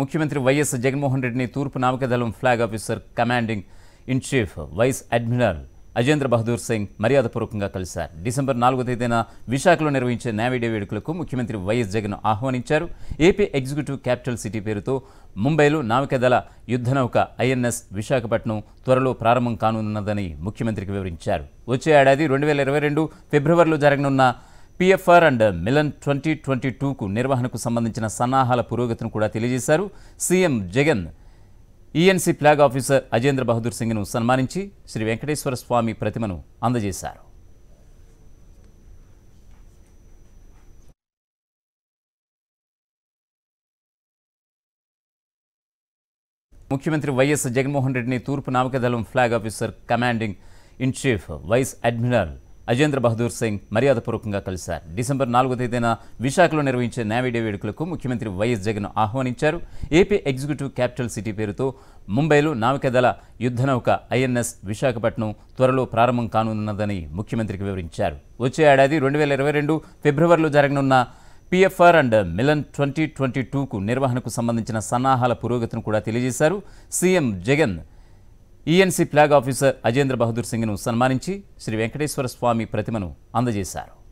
ముఖ్యమంత్రి వైఎస్ జగన్మోహన్ రెడ్డిని తూర్పు నావికాదళం flag officer commanding in chief vice admiral Ajendra Bahadur Singh మర్యాదపూర్వకంగా కలిశారు డిసెంబర్ నాలుగో తేదీన విశాఖలో నిర్వహించే నేవీ డే వేడుకలకు ముఖ్యమంత్రి వైఎస్ జగన్ ఆహ్వానించారు ఏపీ ఎగ్జిక్యూటివ్ క్యాపిటల్ సిటీ పేరుతో ముంబైలో నావికాదళ యుద్ధనౌక ఐఎన్ఎస్ విశాఖపట్నం త్వరలో ప్రారంభం కానున్నదని ముఖ్యమంత్రికి వివరించారు వచ్చే ఏడాది రెండు వేల ఇరవై రెండు ఫిబ్రవరిలో జరగనున్న PFR and Milan twenty twenty టూకు నిర్వహణకు సంబంధించిన సన్నాహాల పురోగతిని కూడా తెలియజేశారు CM Jagan ENC flag officer Ajendra Bahadur సింగ్ను సన్మానించి శ్రీ వెంకటేశ్వర స్వామి ప్రతిమను అందజేశారు ముఖ్యమంత్రి వైఎస్ జగన్మోహన్ రెడ్డిని తూర్పు నావికాదళం flag officer commanding in chief vice admiral Ajendra Bahadur Singh మర్యాదపూర్వకంగా కలిశారు డిసెంబర్ నాలుగో తేదీన విశాఖలో నిర్వహించే నేవీ డే వేడుకలకు ముఖ్యమంత్రి వైఎస్ జగన్ ఆహ్వానించారు ఏపీ ఎగ్జిక్యూటివ్ క్యాపిటల్ సిటీ పేరుతో ముంబైలో నావికాదళ యుద్ధనౌక ఐఎన్ఎస్ విశాఖపట్నం త్వరలో ప్రారంభం కానున్నదని ముఖ్యమంత్రికి వివరించారు వచ్చే ఏడాది రెండు వేల ఇరవై రెండు ఫిబ్రవరిలో జరగనున్న PFR and Milan twenty twenty టూకు నిర్వహణకు సంబంధించిన సన్నాహాల పురోగతిని కూడా తెలియజేశారు CM Jagan ENC flag officer Ajendra Bahadur సింగ్ను సన్మానించి శ్రీ వెంకటేశ్వర స్వామి ప్రతిమను అందజేశారు